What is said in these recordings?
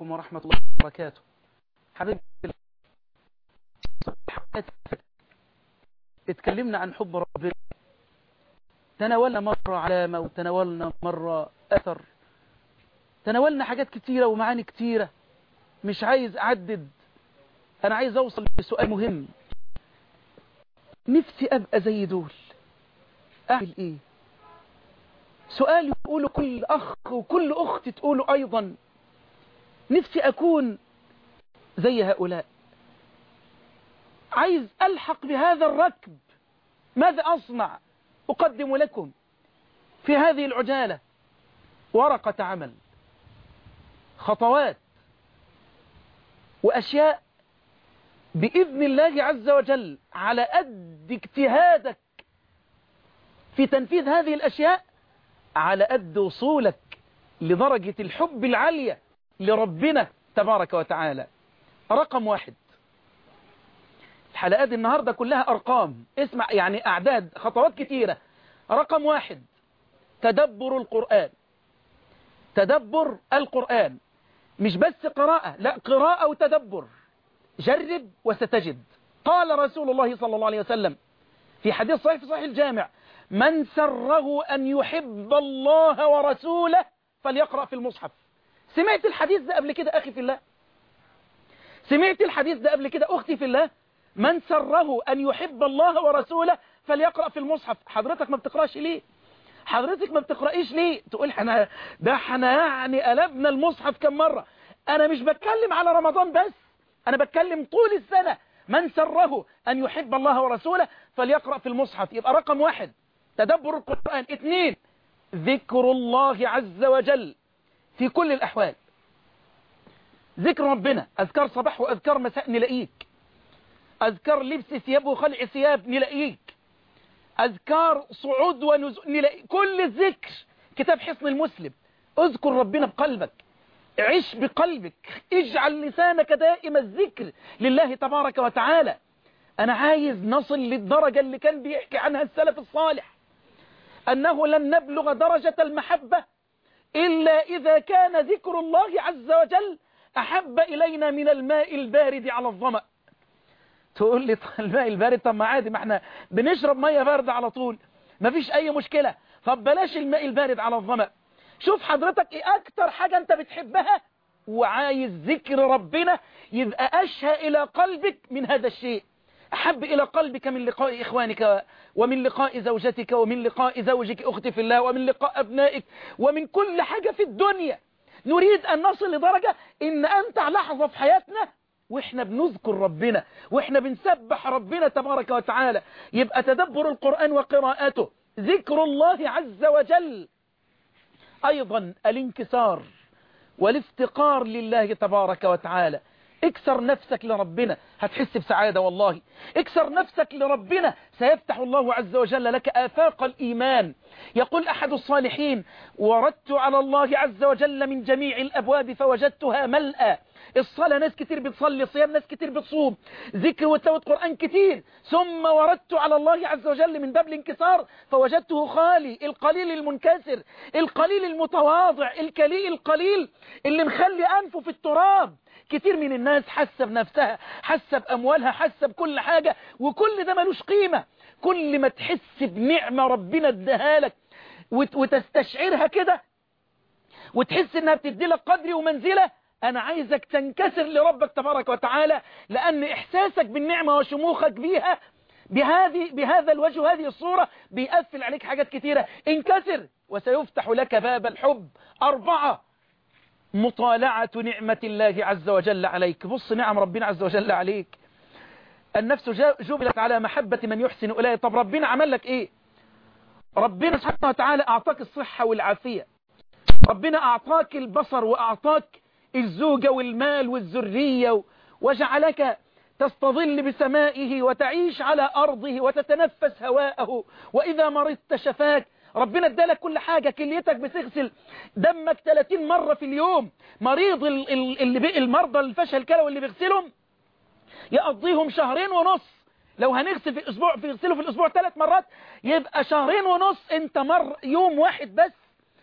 عليكم ورحمة الله وبركاته حبيبي اتكلمنا عن حب ربنا تناولنا مرة علامة وتناولنا مرة أثر تناولنا حاجات كتيرة ومعاني كتيرة مش عايز أعدد أنا عايز أوصل لسؤال مهم نفسي أبقى زي دول أعمل إيه سؤال يقوله كل أخ وكل أخت تقوله أيضا نفسي أكون زي هؤلاء عايز ألحق بهذا الركب ماذا أصنع أقدم لكم في هذه العجالة ورقة عمل خطوات وأشياء بإذن الله عز وجل على قد اجتهادك في تنفيذ هذه الأشياء على قد وصولك لدرجة الحب العالية لربنا تبارك وتعالى رقم واحد الحلقات النهاردة كلها أرقام اسمع يعني أعداد خطوات كتيرة رقم واحد تدبر القرآن تدبر القرآن مش بس قراءة لا قراءة وتدبر جرب وستجد قال رسول الله صلى الله عليه وسلم في حديث صحيح في صحيح الجامع من سره أن يحب الله ورسوله فليقرأ في المصحف سمعت الحديث ده قبل كده أخي في الله سمعت الحديث ده قبل كده أختي في الله من سره أن يحب الله ورسوله فليقرأ في المصحف حضرتك ما بتقرأش ليه حضرتك ما بتقرأيش ليه تقول احنا ده احنا يعني قلبنا المصحف كم مرة انا مش بتكلم على رمضان بس انا بتكلم طول السنة من سره ان يحب الله ورسوله فليقرأ في المصحف يبقى رقم واحد تدبر القرآن اثنين ذكر الله عز وجل في كل الاحوال ذكر ربنا اذكار صباح واذكار مساء نلاقيك اذكار لبس ثياب وخلع ثياب نلاقيك أذكار صعود ونزول نلاقي كل الذكر كتاب حصن المسلم اذكر ربنا بقلبك عش بقلبك اجعل لسانك دائم الذكر لله تبارك وتعالى أنا عايز نصل للدرجة اللي كان بيحكي عنها السلف الصالح أنه لن نبلغ درجة المحبة إلا إذا كان ذكر الله عز وجل أحب إلينا من الماء البارد على الظمأ تقول لي الماء البارد طب ما عادي ما احنا بنشرب ميه باردة على طول ما فيش اي مشكلة طب بلاش الماء البارد على الظمأ شوف حضرتك ايه اكتر حاجة انت بتحبها وعايز ذكر ربنا يبقى اشهى الى قلبك من هذا الشيء احب الى قلبك من لقاء اخوانك ومن لقاء زوجتك ومن لقاء زوجك اختي في الله ومن لقاء ابنائك ومن كل حاجة في الدنيا نريد ان نصل لدرجة ان امتع لحظة في حياتنا واحنا بنذكر ربنا واحنا بنسبح ربنا تبارك وتعالى يبقى تدبر القرآن وقراءته ذكر الله عز وجل ايضا الانكسار والافتقار لله تبارك وتعالى اكسر نفسك لربنا هتحس بسعادة والله اكسر نفسك لربنا سيفتح الله عز وجل لك آفاق الإيمان يقول أحد الصالحين وردت على الله عز وجل من جميع الأبواب فوجدتها ملأ الصلاة ناس كتير بتصلي صيام ناس كتير بتصوم ذكر وتلاوة قرآن كتير ثم وردت على الله عز وجل من باب الانكسار فوجدته خالي القليل المنكسر القليل المتواضع الكليل القليل اللي مخلي أنفه في التراب كتير من الناس حاسه بنفسها حاسه بأموالها حاسه بكل حاجة وكل ده ملوش قيمة كل ما تحس بنعمة ربنا اداها لك وتستشعرها كده وتحس انها بتدي لك قدر ومنزلة انا عايزك تنكسر لربك تبارك وتعالى لان احساسك بالنعمة وشموخك بيها بهذه بهذا الوجه وهذه الصورة بيقفل عليك حاجات كتيرة انكسر وسيفتح لك باب الحب أربعة مطالعة نعمة الله عز وجل عليك بص نعم ربنا عز وجل عليك النفس جبلت على محبة من يحسن إليه طب ربنا عمل لك إيه ربنا سبحانه وتعالى أعطاك الصحة والعافية ربنا أعطاك البصر وأعطاك الزوجة والمال والذرية وجعلك تستظل بسمائه وتعيش على أرضه وتتنفس هواءه وإذا مرضت شفاك ربنا ادالك كل حاجة كليتك بتغسل دمك 30 مرة في اليوم مريض اللي بقى المرضى الفشل الكلوي اللي بيغسلهم يقضيهم شهرين ونص لو هنغسل في الاسبوع في يغسلوا في الاسبوع ثلاث مرات يبقى شهرين ونص انت مر يوم واحد بس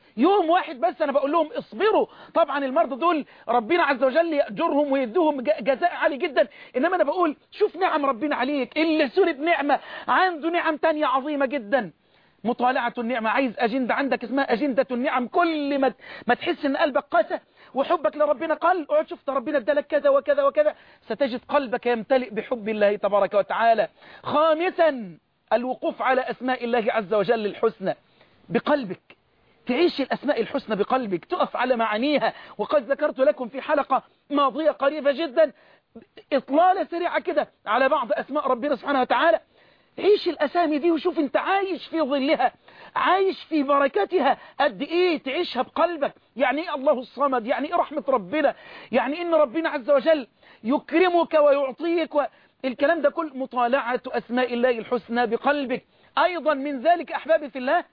يوم واحد بس أنا بقول لهم اصبروا طبعا المرضى دول ربنا عز وجل يأجرهم ويدوهم جزاء عالي جدا إنما أنا بقول شوف نعم ربنا عليك اللي سلب نعمة عنده نعم تانية عظيمة جدا مطالعة النعمة عايز أجندة عندك اسمها أجندة النعم كل ما ما تحس إن قلبك قاسى وحبك لربنا قل اقعد شفت ربنا ادالك كذا وكذا وكذا ستجد قلبك يمتلئ بحب الله تبارك وتعالى خامسا الوقوف على أسماء الله عز وجل الحسنى بقلبك تعيش الأسماء الحسنى بقلبك تقف على معانيها وقد ذكرت لكم في حلقة ماضية قريبة جدا إطلالة سريعة كده على بعض أسماء ربنا سبحانه وتعالى عيش الأسامي دي وشوف انت عايش في ظلها عايش في بركتها قد ايه تعيشها بقلبك يعني ايه الله الصمد يعني ايه رحمة ربنا يعني ان ربنا عز وجل يكرمك ويعطيك و... الكلام ده كل مطالعة أسماء الله الحسنى بقلبك أيضا من ذلك أحبابي في الله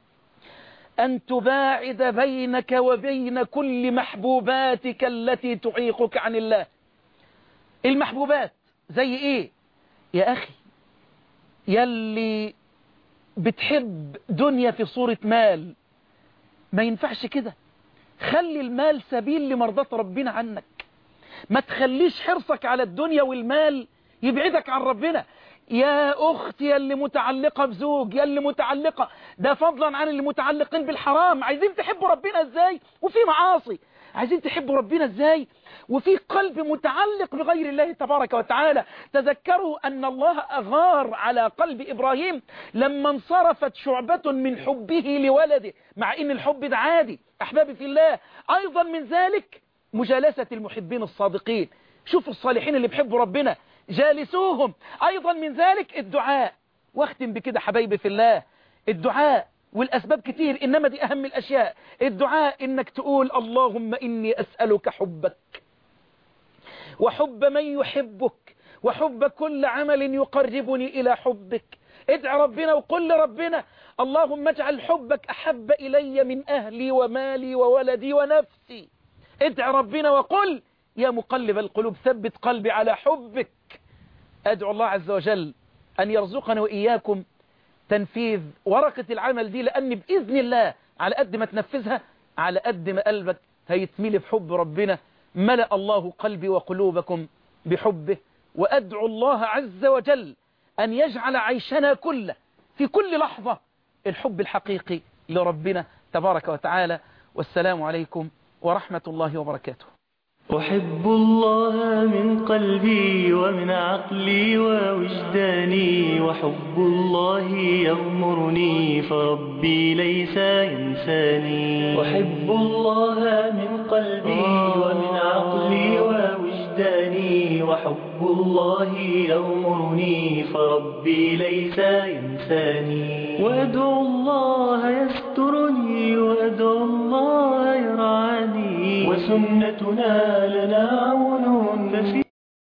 أن تباعد بينك وبين كل محبوباتك التي تعيقك عن الله المحبوبات زي ايه يا أخي يلي بتحب دنيا في صورة مال ما ينفعش كده خلي المال سبيل لمرضاة ربنا عنك ما تخليش حرصك على الدنيا والمال يبعدك عن ربنا يا أختي يا اللي متعلقة بزوج يا اللي متعلقة ده فضلا عن اللي متعلقين بالحرام عايزين تحبوا ربنا ازاي وفي معاصي عايزين تحبوا ربنا ازاي وفي قلب متعلق بغير الله تبارك وتعالى تذكروا أن الله أغار على قلب إبراهيم لما انصرفت شعبة من حبه لولده مع أن الحب ده عادي أحبابي في الله أيضا من ذلك مجالسة المحبين الصادقين شوفوا الصالحين اللي بيحبوا ربنا جالسوهم أيضا من ذلك الدعاء واختم بكده حبايبي في الله الدعاء والأسباب كتير إنما دي أهم الأشياء الدعاء إنك تقول اللهم إني أسألك حبك وحب من يحبك وحب كل عمل يقربني إلى حبك ادع ربنا وقل لربنا اللهم اجعل حبك أحب إلي من أهلي ومالي وولدي ونفسي ادع ربنا وقل يا مقلب القلوب ثبت قلبي على حبك أدعو الله عز وجل أن يرزقنا وإياكم تنفيذ ورقة العمل دي لأن بإذن الله على قد ما تنفذها على قد ما قلبك هيتميل بحب ربنا ملأ الله قلبي وقلوبكم بحبه وأدعو الله عز وجل أن يجعل عيشنا كله في كل لحظة الحب الحقيقي لربنا تبارك وتعالى والسلام عليكم ورحمة الله وبركاته أحب الله من قلبي ومن عقلي ووجداني وحب الله يغمرني فربي ليس ينساني أحب الله من قلبي ومن عقلي ووجداني وحب الله يغمرني فربي ليس ينساني وأدعو الله يسترني وأدعو الله يرعاني وسنتنا لنا